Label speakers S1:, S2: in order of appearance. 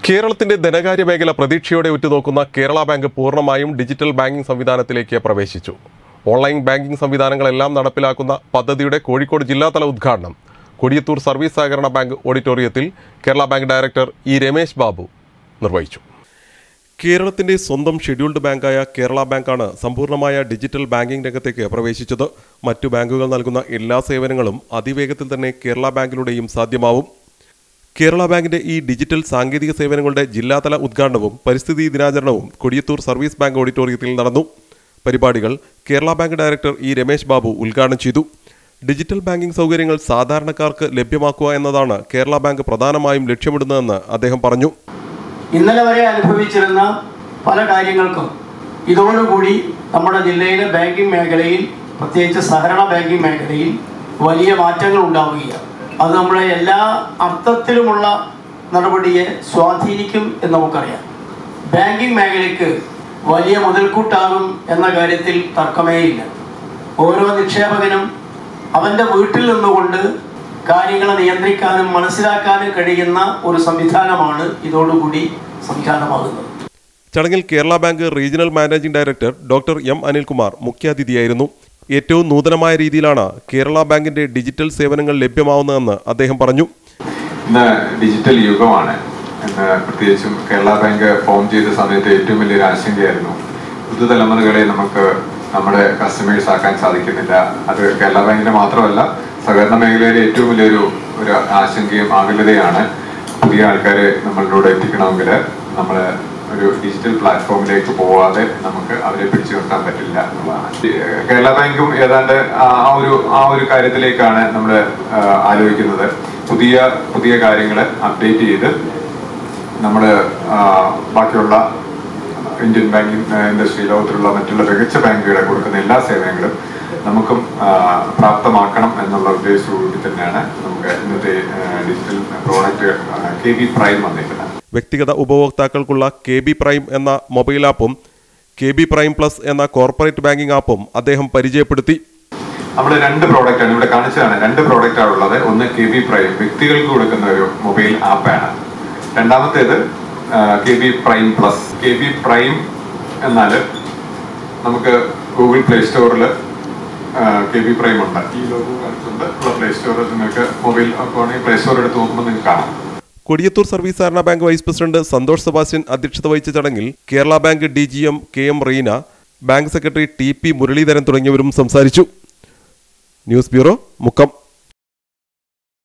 S1: കേരളത്തിന്റെ ധനകാര്യ മേഖല പ്രതീക്ഷയോടെ ഉറ്റുനോക്കുന്ന കേരള ബാങ്ക് പൂർണ്ണമായും ഡിജിറ്റൽ ബാങ്കിംഗ് സംവിധാനത്തിലേക്ക് പ്രവേശിച്ചു ഓൺലൈൻ ബാങ്കിംഗ് സംവിധാനങ്ങളെല്ലാം നടപ്പിലാക്കുന്ന പദ്ധതിയുടെ കോഴിക്കോട് ജില്ലാതല ഉദ്ഘാടനം കൊടിയത്തൂർ സർവീസ് സഹകരണ ബാങ്ക് ഓഡിറ്റോറിയത്തിൽ Kerala bank director E Ramesh Babu നിർവഹിച്ചു കേരളത്തിന്റെ സ്വന്തം ഷെഡ്യൂൾഡ് ബാങ്കായ കേരള ബാങ്കാണ് സമ്പൂർണ്ണമായ ഡിജിറ്റൽ ബാങ്കിംഗ് രംഗത്തേക്ക് പ്രവേശിച്ചത് മറ്റു ബാങ്കുകൾ നൽകുന്ന എല്ലാ സേവനങ്ങളും അതിവേഗത്തിൽ തന്നെ കേരള ബാങ്കിലൂടെയും സാധ്യമാവും കേരള ബാങ്കിന്റെ ഈ ഡിജിറ്റൽ സാങ്കേതിക സേവനങ്ങളുടെ ജില്ലാതല ഉദ്ഘാടനവും പരിസ്ഥിതി ദിനാചരണവും കൊടിയത്തൂർ സർവീസ് ബാങ്ക് ഓഡിറ്റോറിയത്തിൽ നടന്നു പരിപാടികൾ Kerala bank director E Ramesh Babu ഉദ്ഘാടനം ചെയ്തു ഡിജിറ്റൽ ബാങ്കിംഗ് സൗകര്യങ്ങൾ സാധാരണക്കാർക്ക് ലഭ്യമാക്കുക എന്നതാണ് കേരള ബാങ്ക് പ്രധാനമായും ലക്ഷ്യമിടുന്നതെന്ന് അദ്ദേഹം പറഞ്ഞു
S2: ഇന്നലെ വരെ അനുഭവിച്ചിരുന്ന പല കാര്യങ്ങൾക്കും ഇതോടുകൂടി നമ്മുടെ ജില്ലയിലെ ബാങ്കിംഗ് മേഖലയിൽ പ്രത്യേകിച്ച് സഹകരണ ബാങ്കിംഗ് മേഖലയിൽ വലിയ മാറ്റങ്ങൾ ഉണ്ടാവുകയാണ് അത് നമ്മുടെ എല്ലാ അർത്ഥത്തിലുമുള്ള നടപടിയെ സ്വാധീനിക്കും എന്ന് നമുക്കറിയാം ബാങ്കിംഗ് മേഖലയ്ക്ക് വലിയ മുതൽക്കൂട്ടാകും എന്ന കാര്യത്തിൽ തർക്കമേയില്ല ഓരോ നിക്ഷേപകനും അവൻ്റെ വീട്ടിൽ നിന്നുകൊണ്ട് കാര്യങ്ങളെ നിയന്ത്രിക്കാനും മനസ്സിലാക്കാനും കഴിയുന്ന ഒരു സംവിധാനമാണ് ഇതോടുകൂടി സംവിധാനമാകുന്നത്
S1: ചടങ്ങിൽ Kerala bank regional managing director doctor M Anilkumar മുഖ്യാതിഥിയായിരുന്നു ഏറ്റവും നൂതനമായ രീതിയിലാണ് കേരള ബാങ്കിന്റെ ഡിജിറ്റൽ സേവനങ്ങൾ ലഭ്യമാവുന്നതെന്ന് അദ്ദേഹം പറഞ്ഞു
S3: ഇന്ന് ഡിജിറ്റൽ യുഗമാണ് എന്ന് പ്രത്യേകിച്ചും കേരള ബാങ്ക് ഫോം ചെയ്ത സമയത്ത് ഏറ്റവും വലിയൊരു ആശങ്കയായിരുന്നു പുതുതലമുറകളെ നമുക്ക് നമ്മുടെ കസ്റ്റമേഴ്സ് ആക്കാൻ സാധിക്കുന്നില്ല അത് കേരള ബാങ്കിന്റെ മാത്രമല്ല സഹകരണ മേഖലയിലെ ഏറ്റവും വലിയൊരു ഒരു ആശങ്കയും ആകുലതയാണ് പുതിയ ആൾക്കാരെ നമ്മളിലൂടെ എത്തിക്കണമെങ്കിൽ നമ്മൾ ഒരു ഡിജിറ്റൽ പ്ലാറ്റ്ഫോമിലേക്ക് പോവാതെ നമുക്ക് അവരെ പിടിച്ചു നിർത്താൻ പറ്റില്ല എന്നുള്ളതാണ് ഈ, ഏഹ്, കേരള ബാങ്കും ഏതാണ്ട് ആ ആ ഒരു ആ ഒരു കാര്യത്തിലേക്കാണ് നമ്മൾ ആലോചിക്കുന്നത് പുതിയ പുതിയ കാര്യങ്ങൾ അപ്ഡേറ്റ് ചെയ്ത് നമ്മൾ ബാക്കിയുള്ള ഇന്ത്യൻ ബാങ്കിങ് ഇൻഡസ്ട്രി ലോകത്തിലുള്ള മറ്റുള്ള മികച്ച ബാങ്കുകളെ കൊടുക്കുന്ന എല്ലാ സേവനങ്ങളും നമുക്കും ആ, പ്രാപ്തമാക്കണം എന്നുള്ള ഉദ്ദേശത്തോടുകൂടി തന്നെയാണ് നമുക്ക് ഇന്നത്തെ digital product K B prime വന്നിരിക്കുന്നത്
S1: വ്യക്തിഗത ഉപഭോക്താക്കൾക്കുള്ള കെ ബി പ്രൈം എന്ന മൊബൈൽ ആപ്പും കെ ബി പ്രൈം പ്ലസ് എന്ന കോർപ്പറേറ്റ് ബാങ്കിംഗ് ആപ്പും അദ്ദേഹം പരിചയപ്പെടുത്തി
S3: നമ്മൾ രണ്ട് പ്രോഡക്റ്റ് ആണ് ഇവിടെ കാണിച്ചതാണ് രണ്ട് പ്രോഡക്റ്റ് ആണ് ഉള്ളത് ഒന്ന് കെ ബി പ്രൈം വ്യക്തികൾക്ക് കൊടുക്കുന്ന ഒരു മൊബൈൽ ആപ്പാണ് രണ്ടാമത്തേത് K B prime plus K B prime എന്നാൽ നമുക്ക് ഗൂഗിൾ പ്ലേ സ്റ്റോറിൽ കെ ബി പ്രൈം ഉണ്ട് ഈ ലോഗോ കാണിച്ചുകൊണ്ട് ഉള്ള പ്ലേ സ്റ്റോറിൽ നിങ്ങൾക്ക് മൊബൈൽ ആണെങ്കിൽ പ്ലേ സ്റ്റോർ എടുത്ത് നോക്കുമ്പോൾ നിങ്ങൾക്ക് കാണാം
S1: കൊടിയത്തൂർ സർവീസ് സഹകരണ bank vice president Santhosh Sebastian അധ്യക്ഷത വഹിച്ച ചടങ്ങിൽ Kerala bank D G M K M Reena bank secretary T P Muraleedharan തുടങ്ങിയവരും സംസാരിച്ചു ന്യൂസ് ബ്യൂറോ മുക്കം